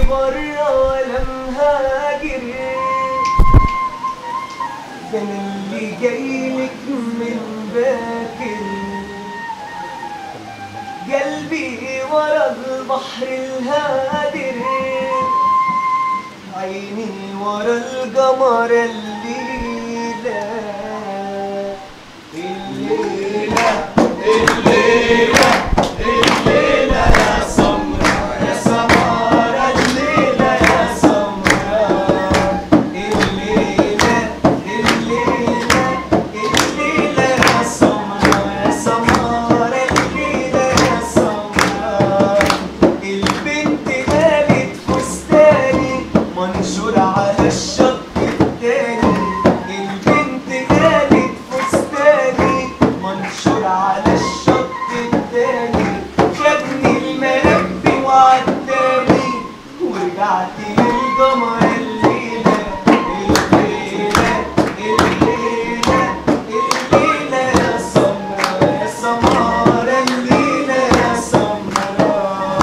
برا ولا مهاجر ده انا اللي جايلك من باكر قلبي ورا البحر الهادر عيني ورا القمر الليلة الليلة الليلة الليلة يا سمرة يا سمرة الليلة يا سمرة الليلة الليلة الليلة يا سمرة يا سمرة الليلة يا سمرة البنت قالت فستاني منشور على الشط التاني البنت قالت فستاني منشور على الشط التاني خدني الملف وعداني ورجعت للقمر الليلة الليلة الليلة الليلة يا سمرة يا سمرة الليلة يا سمرة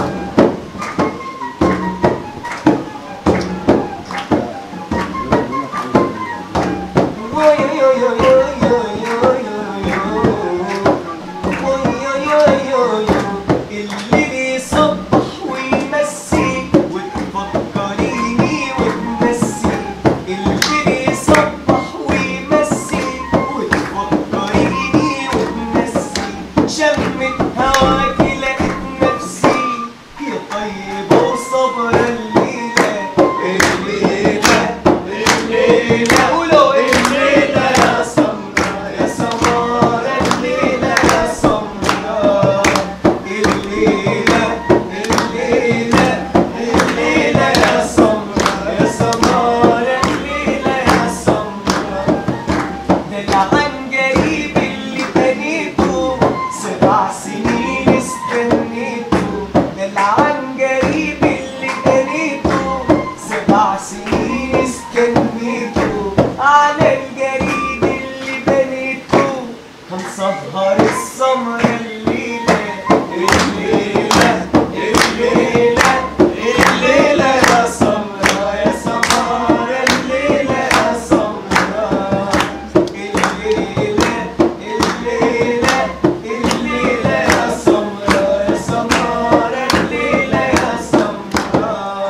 اللي يصبح ويمسي وتفكريني وتنسي اللي يصبح ويمسي وتفكريني وتنسي شمت هواكي لقيت نفسي يا طيبة وصبر الليلة الليلة الليلة قولوا الليلة يا سمرة يا سمرة الليلة يا سمرة الليلة الليلة الليلة يا سمرة يا سمرة الليلة يا سمرة ده العن جريب اللي بنيته سبع سنين استنيته ده العن جريب اللي بنيته سبع سنين استنيته على الجريد اللي بنيته هنسهر السمرة الليلة الليلة الليلة الليلة يا سمرة يا سمرة الليلة يا سمرة الليلة الليلة الليلة يا سمرة يا سمرة الليلة يا سمرة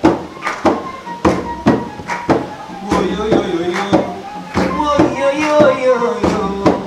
وي وي وي وي وي وي وي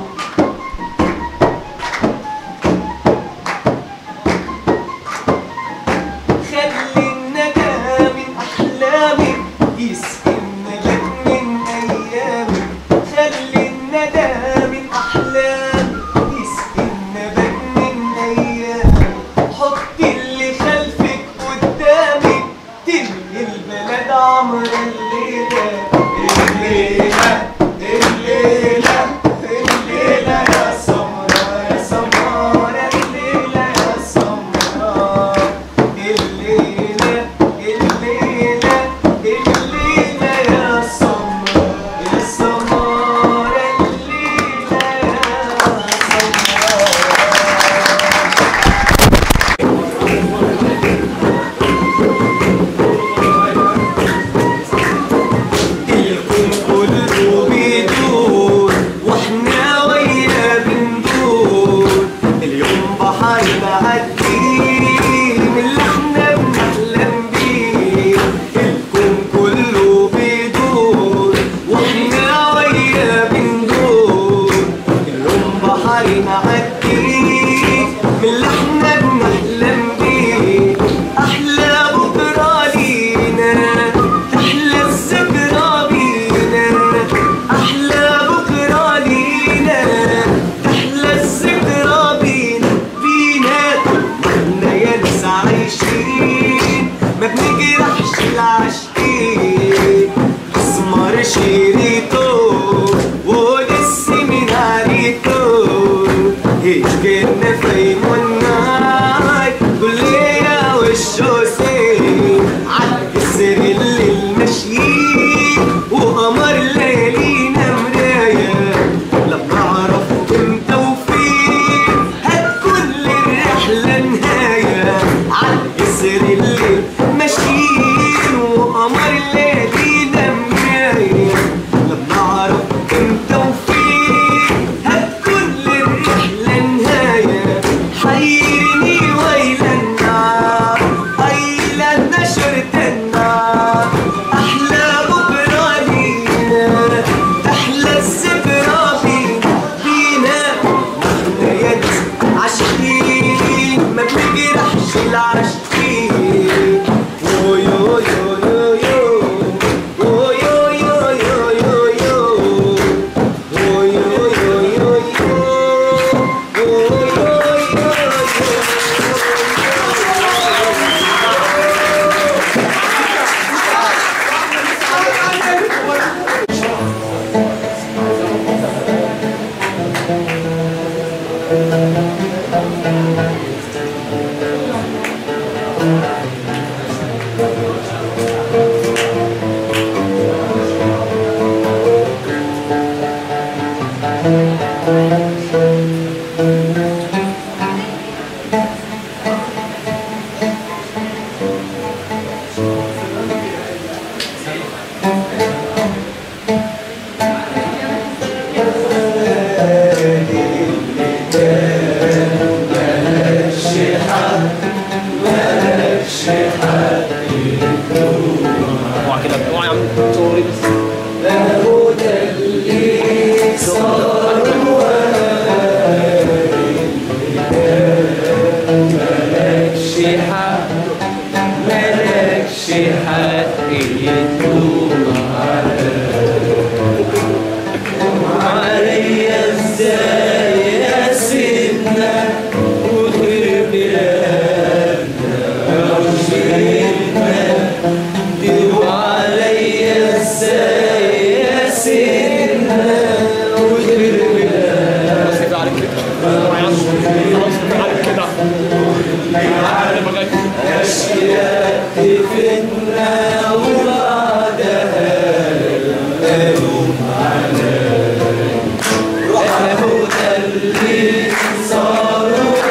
خلي الندى من أحلامي يسقي النجاة من أيامي خلي الندى من أحلامي يسقي النبات من أيامي حط اللي خلفك قدامي تلقي البلد عمر الليلة الليلة الليلة الليلة يا سمرة يا سمرة الليلة يا سمرة الليلة الليلة الليلة يا سمرة يا سمرة الليلة يا سمرة الكون كله بيدور واحنا ويا بندور اليوم بحر معدي من اللي احنا بنحلم بيه الكون كله بيدور واحنا ويا بندور اليوم بحر معدي من اللي احنا بنحلم بيه احلى بكره لينا تحلى الذكرى بينا احلى بكره لينا تحلى الذكرى بينا بينا احنا يا ناس عايشين ما بنجرحش العاشقين اسمر شريطه ولسه من عريته هيك كنا في مناي كل اوعى كده اوعى يا عم صوري بس ملكش حق ملكش حق يدوم عليا ازاي يا سيدنا وخير بلادنا وشيلنا ديو عليا ازاي يا سيدنا وخير بلادنا بس كده عليك كده اوعى يا عم خلاص كده عليك كده انا بغاك أشياء تفتنا وبعدها ألوم عليك أهو ده اللي صار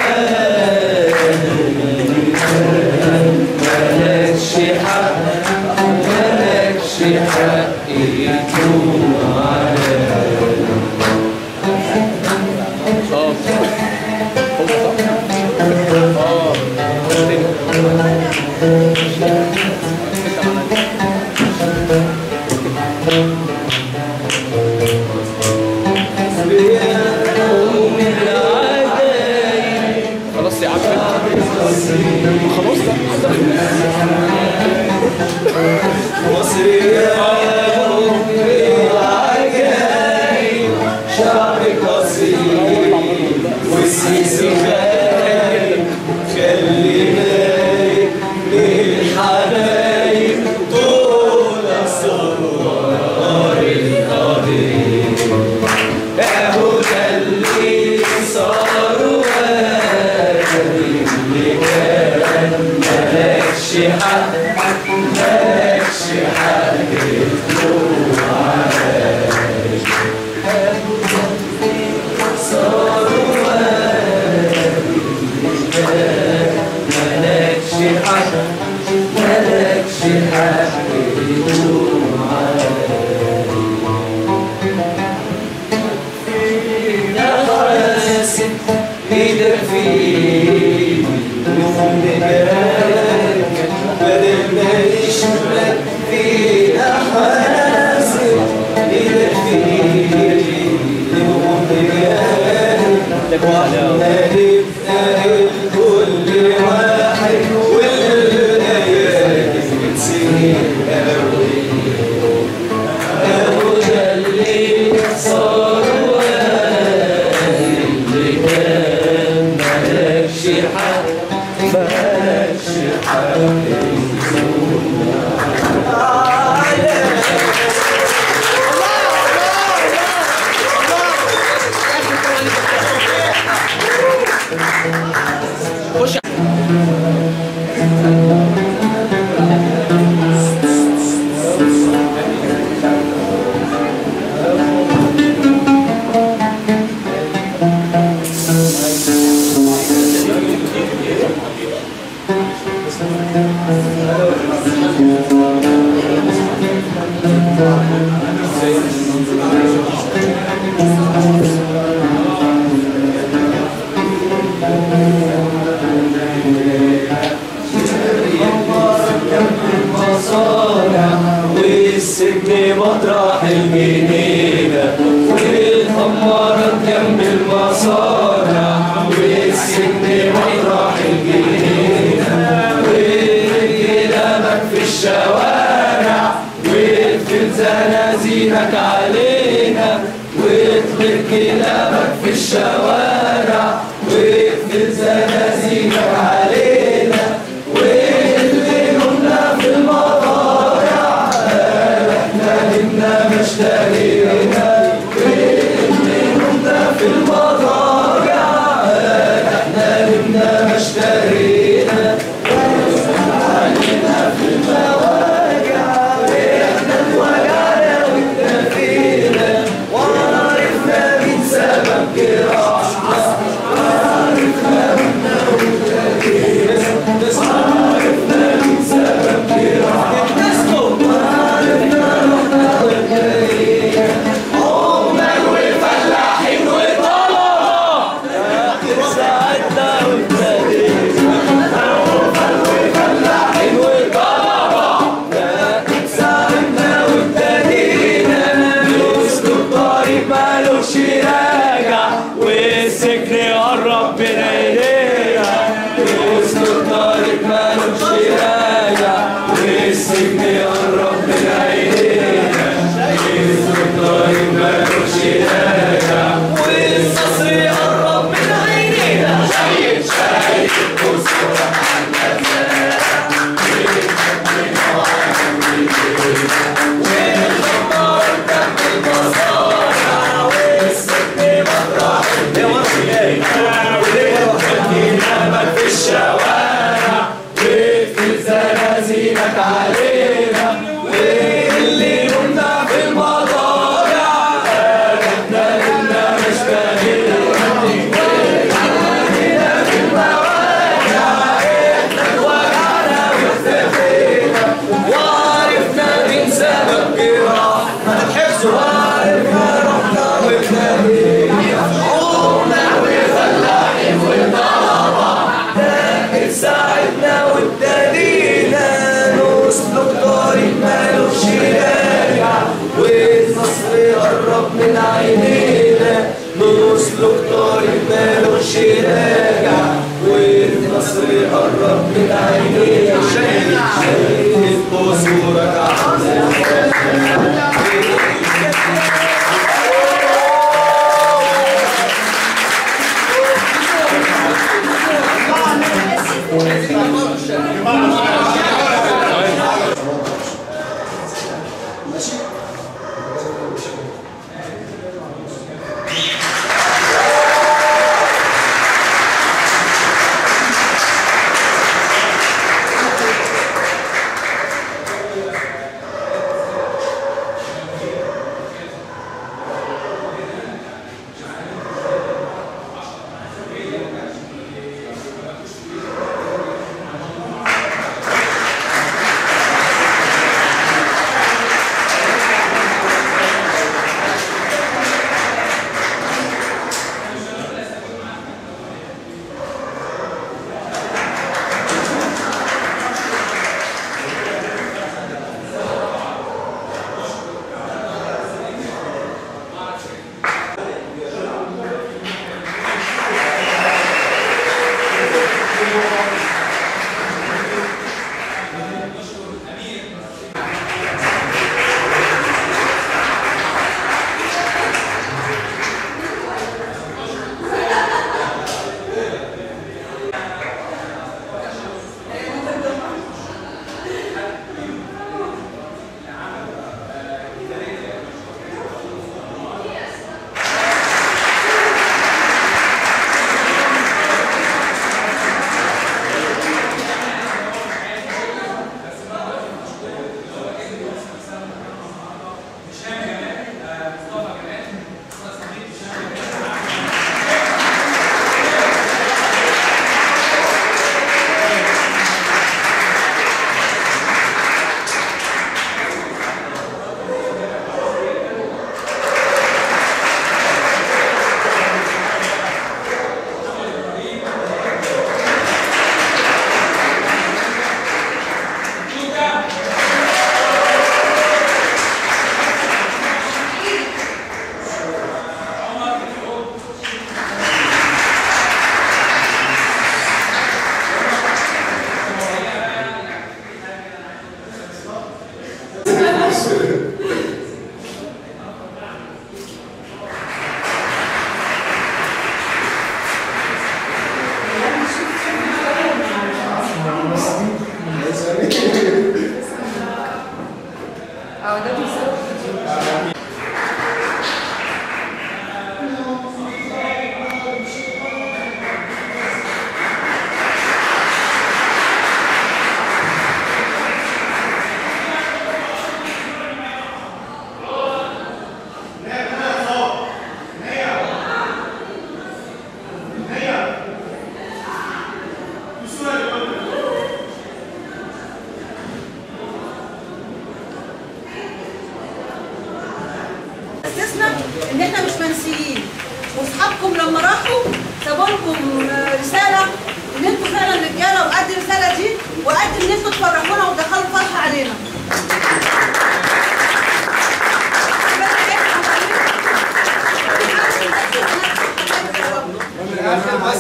ملكش حق ملكش حق يتوب عليك اه هو صح اه تاني بيوم العجايب خلاص يا عم خلاص لا مصر يا رب العجايب شعبك أصيل والسيسي خايف خلي بالك من الحبايب طول الصغار القضيب اهو ده اللي صار وادي اللي كان ملكش حق ملكش حق تدور عليك صار وادي اللي كان ملكش حق ملكش حق تدور عليك يا حاسب ايدك في نوم نجاك بدل ما يشملك فينا حاسب ايدك في نوم نجاك واحنا نبقى الكل واحد والليالي سنين قوي أهو ده اللي صار وادي اللي كان ملكش حق ملكش حق خش المصانع والسجن مطرح الجنينة والخمارة جنب المصانع والسجن مطرح الجنينة والكلامك في الشوارع واقفل زنازينك علينا واطلق كلامك في الشوارع واقفل زنازينك علينا واللي نمنا في المضارع احنا نمنا ما اشتهينا واللي نمنا في المضارع ربنا إلينا واسلك طريق مالوش نهاية والسجن قرب من عينينا واسلك طريق مالوش نهاية والقصر قرب من عينينا شايف شايف وصورة نامك في الشوارع وفي زنازينك علينا واللي قلنا في المضارع احنا لنا مش وعرفنا من سبب جراحنا الحفظ وعرفنا رحنا وابتدينا عمرنا وفلاحين وطلبة لكن ساعدنا وابتدينا نسلك طريق مالوش راجع والنصر قرب من عينينا نسلك طريق مالوش راجع والنصر قرب من عينينا شايف شايف قصورك عاملة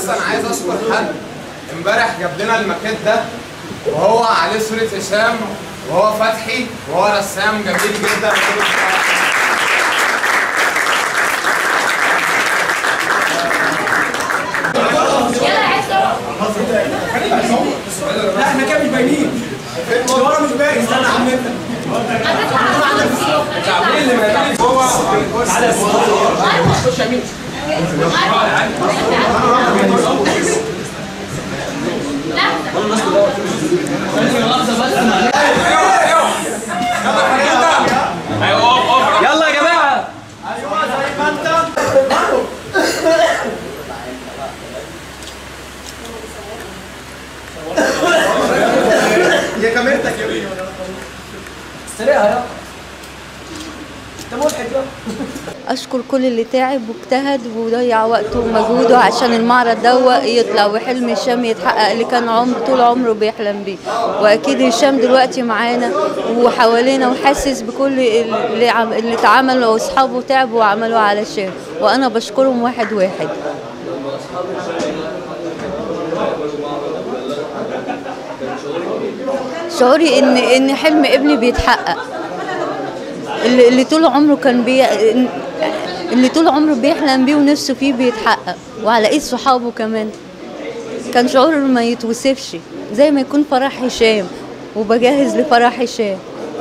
بس انا عايز اشكر حد امبارح جاب لنا الماكيت ده وهو عليه صورة هشام وهو فتحي وهو رسام جميل جدا لا احنا كده مش باينين اللي ورا مش باين استنى يا عم انت يلا يا جماعه يا كاميرتك يا بيه سريعها يلا انت ملحد يلا أشكر كل اللي تعب واجتهد وضيع وقته ومجهوده عشان المعرض ده يطلع وحلم هشام يتحقق اللي كان عمر طول عمره بيحلم بيه وأكيد هشام دلوقتي معانا وحوالينا وحاسس بكل اللي, عم اللي اتعمل وأصحابه تعبوا وعملوا علشان وأنا بشكرهم واحد واحد شعوري ان ان حلم ابني بيتحقق اللي اللي طول عمره كان بي اللي طول عمره بيحلم بيه ونفسه فيه بيتحقق وعلى ايد صحابه كمان كان شعور ما يتوصفش زي ما يكون فرح هشام وبجهز لفرح هشام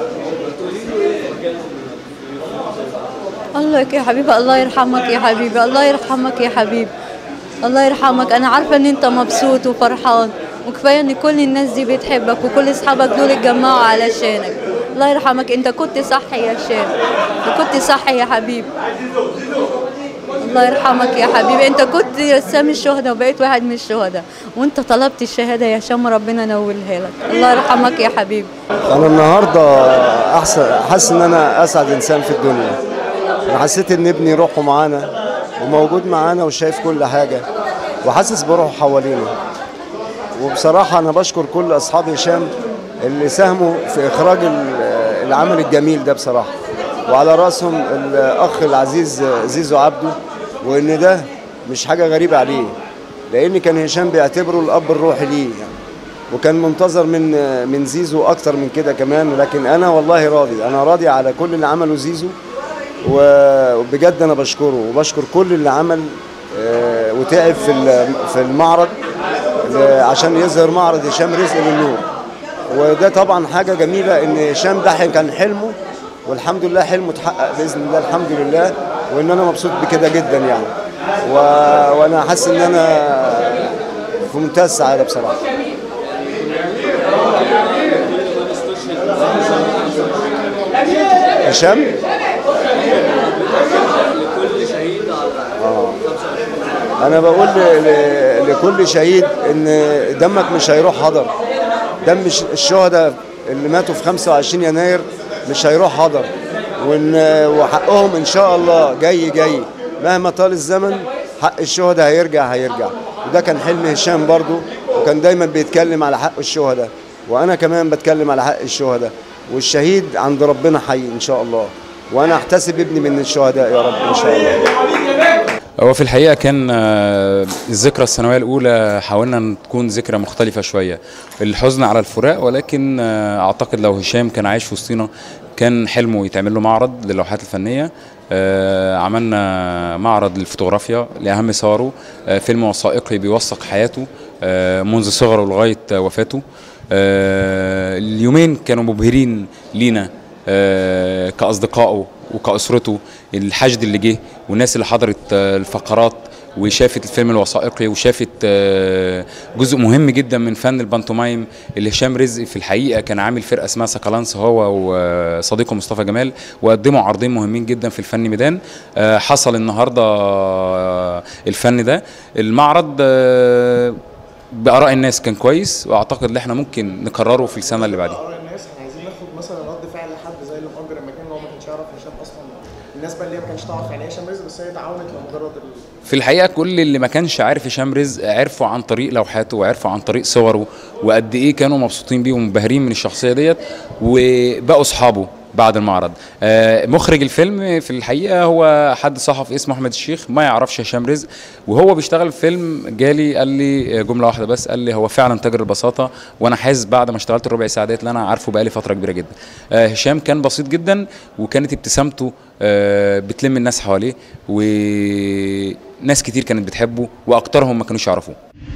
الله يا حبيبي الله يرحمك يا حبيبي الله يرحمك يا حبيبي الله يرحمك انا عارفه ان انت مبسوط وفرحان وكفايه ان كل الناس دي بتحبك وكل اصحابك دول اتجمعوا علشانك الله يرحمك انت كنت صح يا هشام كنت صح يا حبيبي الله يرحمك يا حبيبي انت كنت رسام الشهداء وبقيت واحد من الشهداء وانت طلبت الشهاده يا هشام ربنا نولها لك الله يرحمك يا حبيبي انا النهارده احسن حاسس ان انا اسعد انسان في الدنيا انا حسيت ان ابني روحه معانا وموجود معانا وشايف كل حاجه وحاسس بروحه حوالينا وبصراحه انا بشكر كل اصحاب هشام اللي ساهموا في اخراج ال- العمل الجميل ده بصراحه وعلى راسهم الاخ العزيز زيزو عبده وان ده مش حاجه غريبه عليه لان كان هشام بيعتبره الاب الروحي ليه يعني وكان منتظر من من زيزو اكتر من كده كمان لكن انا والله راضي انا راضي على كل اللي عمله زيزو و- وبجد انا بشكره وبشكر كل اللي عمل آه، وتعب في ال- في المعرض ل- عشان يظهر معرض هشام رزق للنور وده طبعا حاجه جميله ان هشام ده كان حلمه والحمد لله حلمه اتحقق باذن الله الحمد لله وان انا مبسوط بكده جدا يعني و... وانا حاسس ان انا في منتهى السعاده بصراحه هشام آه. انا بقول ل- ل- لكل شهيد ان دمك مش هيروح هدر دم الش- الشهداء اللي ماتوا في 25 يناير مش هيروح هدر وان وحقهم ان شاء الله جاي جاي مهما طال الزمن حق الشهداء هيرجع هيرجع وده كان حلم هشام برضو وكان دايما بيتكلم على حق الشهداء وانا كمان بتكلم على حق الشهداء والشهيد عند ربنا حي ان شاء الله وانا احتسب ابني من الشهداء يا رب ان شاء الله هو في الحقيقة كان آه، الذكرى السنوية الأولى حاولنا أن تكون ذكرى مختلفة شوية الحزن على الفراق ولكن آه، أعتقد لو هشام كان عايش في وسطينا كان حلمه يتعمل له معرض للوحات الفنية آه، عملنا معرض للفوتوغرافيا لأهم صوره آه، فيلم وثائقي بيوثق حياته آه، منذ صغره لغاية آه، وفاته آه، اليومين كانوا مبهرين لينا آه، كأصدقائه وكأسرته الحشد اللي جه والناس اللي حضرت آه، الفقرات وشافت الفيلم الوثائقي وشافت آه، جزء مهم جدا من فن البانتومايم اللي هشام رزق في الحقيقه كان عامل فرقه اسمها سكالانس هو وصديقه مصطفى جمال وقدموا عرضين مهمين جدا في الفن ميدان آه، حصل النهارده آه، الفن ده المعرض آه، باراء الناس كان كويس واعتقد ان احنا ممكن نكرره في السنه اللي بعديها اراء الناس احنا عايزين ناخد مثلا رد فعل حد زي اللي مأجر المكان اللي هو ما كانش يعرف هشام اصلا الناس بقى اللي هي ما كانش تعرف يعني ايه هشام رزق بس هي تعاونت لمجرد ال... في الحقيقه كل اللي ما كانش عارف هشام رزق عرفوا عن طريق لوحاته وعرفوا عن طريق صوره وقد ايه كانوا مبسوطين بيه ومنبهرين من الشخصيه ديت وبقوا اصحابه بعد المعرض آه، مخرج الفيلم في الحقيقه هو حد صحفي اسمه احمد الشيخ ما يعرفش هشام رزق وهو بيشتغل في فيلم جالي قال لي جمله واحده بس قال لي هو فعلا تاجر البساطه وانا حاسس بعد ما اشتغلت الربع ساعه ديت اللي انا عارفه بقالي فتره كبيره جدا آه، هشام كان بسيط جدا وكانت ابتسامته آه، بتلم الناس حواليه وناس كتير كانت بتحبه واكترهم ما كانوش يعرفوه